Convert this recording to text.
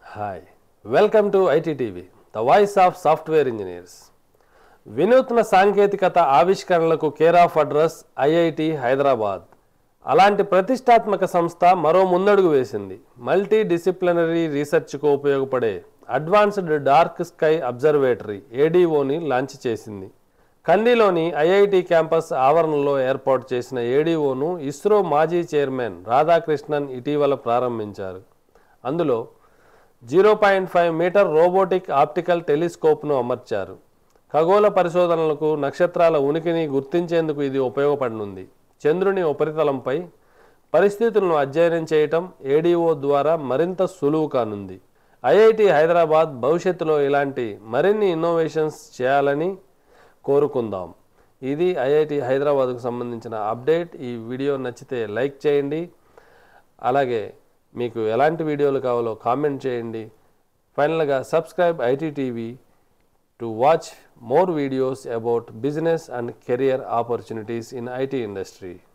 Hi welcome to IT TV the voice of software engineers వినూత్న సాంకేతికత ఆవిష్కరణలకు care of address IIT Hyderabad అలాంటి ప్రతిష్టాత్మక సంస్థ మరో ముందడుగు వేసింది మల్టీ డిసిప్లినరీ రీసెర్చ్కు ఉపయోగపడే అడ్వాన్స్డ్ డార్క్ స్కై అబ్జర్వేటరీ ఏడీఓని లాంచ్ చేసింది కందిలోని ఐఐటి క్యాంపస్ ఆవరణలో ఏర్పాటు చేసిన ఏడీఓను ఇస్రో మాజీ చైర్మన్ రాధాకృష్ణన్ ఇటీవల ప్రారంభించారు అందులో zero point five metre robotic optical టెలిస్కోప్ను అమర్చారు ఖగోళ పరిశోధనలకు నక్షత్రాల ఉనికిని గుర్తించేందుకు ఇది ఉపయోగపడనుంది చంద్రుని ఉపరితలంపై పరిస్థితులను అధ్యయనం చేయటం ఏడీఓ ద్వారా మరింత సులువు కానుంది ఐఐటి హైదరాబాద్ భవిష్యత్తులో ఇలాంటి మరిన్ని ఇన్నోవేషన్స్ చేయాలని కోరుకుందాం ఇది ఐఐటి హైదరాబాద్కు సంబంధించిన అప్డేట్ ఈ వీడియో నచ్చితే లైక్ చేయండి అలాగే మీకు ఎలాంటి వీడియోలు కావాలో కామెంట్ చేయండి ఫైనల్గా subscribe IT TV to watch more videos about business and career opportunities in IT industry.